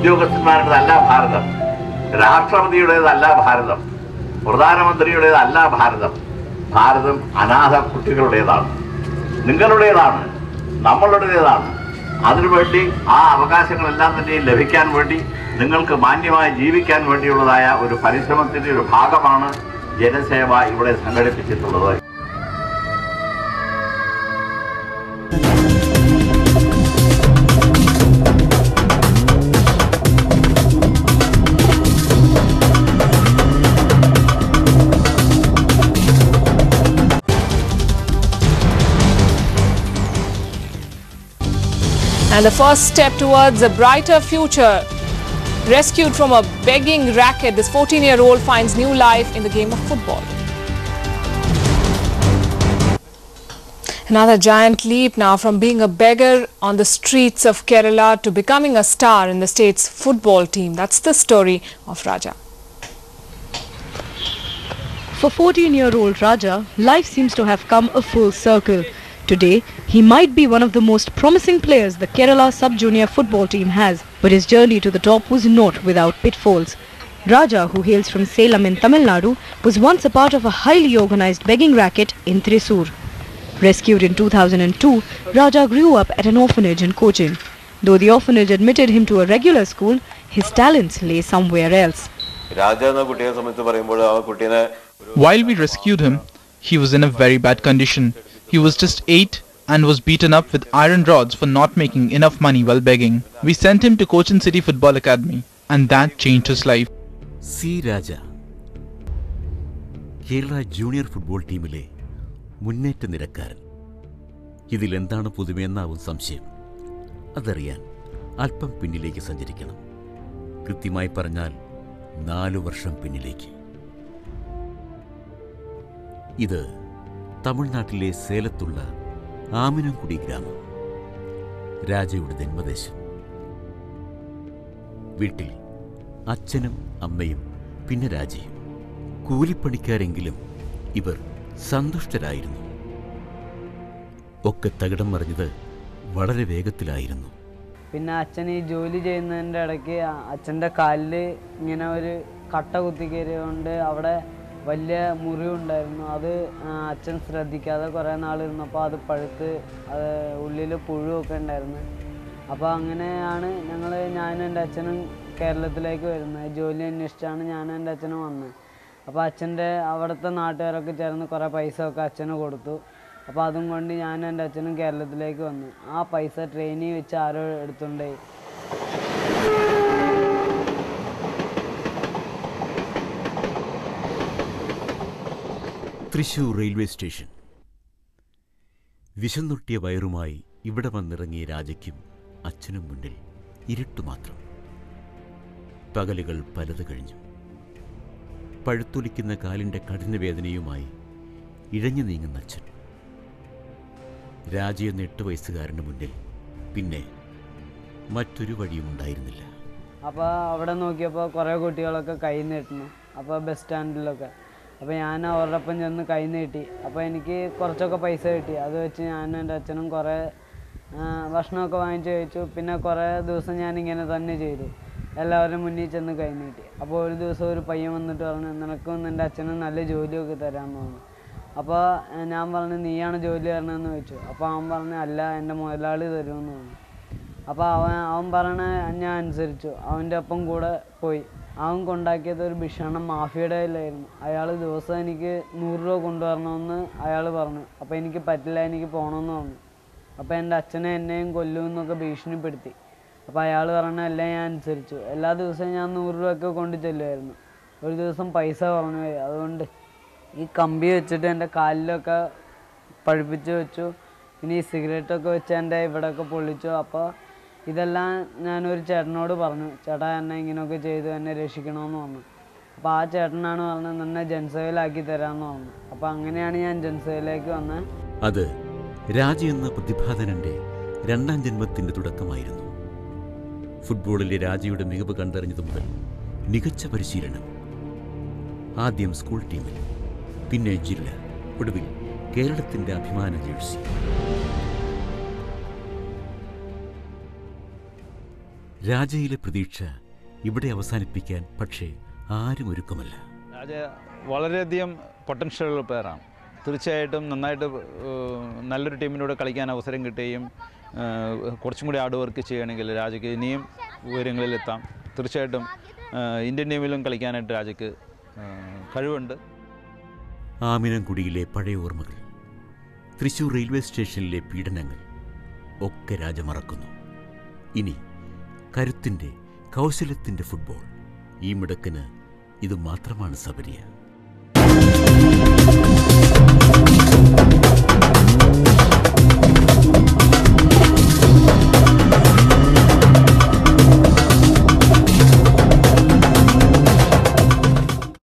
ഉദ്യോഗസ്ഥന്മാരുടേതല്ല ഭാരതം രാഷ്ട്രപതിയുടേതല്ല ഭാരതം പ്രധാനമന്ത്രിയുടേതല്ല ഭാരതം ഭാരതം അനാഥ കുട്ടികളുടേതാണ് നിങ്ങളുടേതാണ് നമ്മളുടേതാണ് അതിനുവേണ്ടി ആ അവകാശങ്ങളെല്ലാം തന്നെ ലഭിക്കാൻ വേണ്ടി നിങ്ങൾക്ക് മാന്യമായി ജീവിക്കാൻ വേണ്ടിയുള്ളതായ ഒരു പരിശ്രമത്തിന്റെ ഒരു ഭാഗമാണ് ജനസേവ ഇവിടെ സംഘടിപ്പിച്ചിട്ടുള്ളത് And the first step towards a brighter future. Rescued from a begging racket, this 14 year old finds new life in the game of football. Another giant leap now from being a beggar on the streets of Kerala to becoming a star in the state's football team. That's the story of Raja. For 14-year-old Raja, life seems to have come a full circle. Today, he might be one of the most promising players the Kerala sub-junior football team has, but his journey to the top was not without pitfalls. Raja, who hails from Salem in Tamil Nadu, was once a part of a highly organized begging racket in Thrissur. Rescued in 2002, Raja grew up at an orphanage in Cochin. Though the orphanage admitted him to a regular school, his talents lay somewhere else. രാജ എന്ന കുട്ടിയെ സംബന്ധിച്ച് പറയുമ്പോൾ ആ കുട്ടീനെ While we rescued him, he was in a very bad condition. He was just 8 and was beaten up with iron rods for not making enough money while begging. We sent him to Cochin City Football Academy and that changed his life. C Raja Kerala junior football ടീമിലെ മുന്നേറ്റ നിരക്കാരൻ ഇതിലെന്താണ് പുതുമയെന്നാവും സംശയം അതറിയാൻ അല്പം പിന്നിലേക്ക് സഞ്ചരിക്കണം കൃത്യമായി പറഞ്ഞാൽ നാലു വർഷം പിന്നിലേക്ക് ഇത് തമിഴ്നാട്ടിലെ സേലത്തുള്ള ആമിനംകുടി ഗ്രാമം രാജയുടെ ജന്മദേശം വീട്ടിൽ അച്ഛനും അമ്മയും പിന്നെ രാജയും കൂലിപ്പണിക്കാരെങ്കിലും ഇവർ സന്തുഷ്ടരായിരുന്നു ഒക്കെ തകിടം മറിഞ്ഞത് വളരെ വേഗത്തിലായിരുന്നു പിന്നെ അച്ഛൻ ഈ ജോലി ചെയ്യുന്നതിൻ്റെ ഇടയ്ക്ക് അച്ഛൻ്റെ കാലിൽ ഇങ്ങനെ ഒരു കട്ട കുത്തി കയറിയതുകൊണ്ട് അവിടെ വലിയ മുറിവുണ്ടായിരുന്നു അത് ആ, അച്ഛൻ ശ്രദ്ധിക്കാതെ കുറേ നാൾ ഇരുന്നപ്പോൾ അത് പഴുത്ത് അത് ഉള്ളിൽ പുഴുവൊക്കെ ഉണ്ടായിരുന്നു അപ്പോൾ അങ്ങനെയാണ് ഞങ്ങൾ ഞാനും എൻ്റെ അച്ഛനും കേരളത്തിലേക്ക് വരുന്നത് ജോലി അന്വേഷിച്ചാണ് ഞാനും എൻ്റെ അച്ഛനും വന്നത് അപ്പോൾ അച്ഛൻ്റെ അവിടുത്തെ നാട്ടുകാരൊക്കെ ചേർന്ന് കുറേ പൈസ ഒക്കെ അച്ഛന് കൊടുത്തു അപ്പോൾ അതും കൊണ്ട് ഞാനും എൻ്റെ അച്ഛനും കേരളത്തിലേക്ക് വന്നു ആ പൈസ ട്രെയിനിൽ വെച്ച് ആരോ എടുത്തുകൊണ്ടേ തൃശൂർ റെയിൽവേ സ്റ്റേഷൻ വിശന്നൊട്ടിയ വയറുമായി ഇവിടെ വന്നിറങ്ങിയ രാജയ്ക്കും അച്ഛനും മുന്നിൽ ഇരുട്ടു മാത്രം പകലുകൾ പലത് കഴിഞ്ഞു പഴുത്തൊലിക്കുന്ന കാലിൻ്റെ കഠിനവേദനയുമായി ഇഴഞ്ഞു നീങ്ങുന്ന അച്ഛൻ രാജ എന്ന എട്ട് വയസ്സുകാരന് മുന്നിൽ പിന്നെ മറ്റൊരു വഴിയും ഉണ്ടായിരുന്നില്ല അപ്പോൾ അവിടെ നോക്കിയപ്പോൾ കുറേ കുട്ടികളൊക്കെ കൈ നീട്ടുന്നു അപ്പോൾ ബസ് സ്റ്റാൻഡിലൊക്കെ അപ്പോൾ ഞാൻ അവരുടെ ഒപ്പം ചെന്ന് കൈ നീട്ടി അപ്പോൾ എനിക്ക് കുറച്ചൊക്കെ പൈസ കിട്ടി അത് വെച്ച് ഞാനും എൻ്റെ അച്ഛനും കുറേ ആ, ഭക്ഷണമൊക്കെ വാങ്ങിച്ച് കഴിച്ചു പിന്നെ കുറേ ദിവസം ഞാൻ ഇങ്ങനെ തന്നെ ചെയ്തു എല്ലാവരും മുന്നിൽ ചെന്ന് കൈ നീട്ടി അപ്പോൾ ഒരു ദിവസം ഒരു പയ്യൻ വന്നിട്ട് പറഞ്ഞു നിനക്കും നിൻ്റെ അച്ഛനും നല്ല ജോലിയൊക്കെ തരാമെന്ന് പറഞ്ഞു അപ്പോൾ ഏ, ഞാൻ പറഞ്ഞു നീയാണ് ജോലി തരണമെന്ന് ചോദിച്ചു അപ്പോൾ അവൻ പറഞ്ഞു അല്ല എൻ്റെ മുതലാളി തരുമെന്ന് പറഞ്ഞു അപ്പോൾ അവൻ അവൻ പറയണ ഞാൻ അനുസരിച്ചു അവൻ്റെ ഒപ്പം കൂടെ പോയി അവൻ കൊണ്ടാക്കിയത് ഒരു ഭീഷണം മാഫിയുടെ കയ്യിലായിരുന്നു അയാൾ ദിവസം എനിക്ക് നൂറ് രൂപ കൊണ്ടുവരണമെന്ന് അയാൾ പറഞ്ഞു അപ്പോൾ എനിക്ക് പറ്റില്ല എനിക്ക് പോകണമെന്ന് പറഞ്ഞു അപ്പോൾ എൻ്റെ അച്ഛനെ എന്നെയും കൊല്ലുമെന്നൊക്കെ ഭീഷണിപ്പെടുത്തി അപ്പോൾ അയാൾ പറഞ്ഞ എല്ലാം ഞാൻ അനുസരിച്ചു എല്ലാ ദിവസവും ഞാൻ നൂറ് രൂപയൊക്കെ കൊണ്ട് ചെല്ലുമായിരുന്നു ഒരു ദിവസം പൈസ കുറഞ്ഞു പോയി അതുകൊണ്ട് ഈ കമ്പി വെച്ചിട്ട് എൻ്റെ കാലിലൊക്കെ പഴുപ്പിച്ച് വെച്ചു പിന്നെ ഈ സിഗരറ്റൊക്കെ വെച്ച് എൻ്റെ ഇവിടെയൊക്കെ പൊള്ളിച്ചു അപ്പോൾ ഇതെല്ലാം ഞാനൊരു ചേട്ടനോട് പറഞ്ഞു ചേട്ടാ എന്നെ ഇങ്ങനെയൊക്കെ ചെയ്തു എന്നെ രക്ഷിക്കണമെന്ന് പറഞ്ഞു അപ്പോൾ ആ ചേട്ടനാണ് പറഞ്ഞത് നിന്നെ ജൻസേവയിലാക്കി തരാമെന്ന് പറഞ്ഞു അപ്പോൾ അങ്ങനെയാണ് ഞാൻ ജൻസേവയിലേക്ക് വന്നത് അത് രാജ എന്ന പ്രതിഭാധനന്റെ രണ്ടാം ജന്മത്തിന്റെ തുടക്കമായിരുന്നു ഫുട്ബോളിലെ രാജയുടെ മികവ് കണ്ടറിഞ്ഞതു മുതൽ മികച്ച പരിശീലനം ആദ്യം സ്കൂൾ ടീമിൽ പിന്നെ ജില്ല ഒടുവിൽ കേരളത്തിന്റെ അഭിമാന ജേഴ്സി രാജയിലെ പ്രതീക്ഷ ഇവിടെ അവസാനിപ്പിക്കാൻ പക്ഷേ ആരും ഒരുക്കമല്ല രാജ വളരെയധികം പൊട്ടൻഷ്യലുള്ള പ്ലെയറാണ് തീർച്ചയായിട്ടും നന്നായിട്ട് ഏഹ്, നല്ലൊരു ടീമിനോട് കളിക്കാൻ അവസരം കിട്ടുകയും ഏഹ്, കുറച്ചും കൂടി ഹാർഡ് വർക്ക് ചെയ്യുകയാണെങ്കിൽ രാജയ്ക്ക് ഇനിയും ഉയരങ്ങളിലെത്താം തീർച്ചയായിട്ടും ഏഹ്, ഇന്ത്യൻ ടീമിലും കളിക്കാനായിട്ട് രാജയ്ക്ക് ഏഹ്, കഴിവുണ്ട് ആമിനംകുടിയിലെ പഴയ ഓർമ്മകൾ തൃശൂർ റെയിൽവേ സ്റ്റേഷനിലെ പീഡനങ്ങൾ ഒക്കെ രാജ മറക്കുന്നു ഇനി കരുത്തിൻ്റെ കൗശലത്തിൻ്റെ ഫുട്ബോൾ ഈ മിടക്കിന് ഇത് മാത്രമാണ് സബരിയ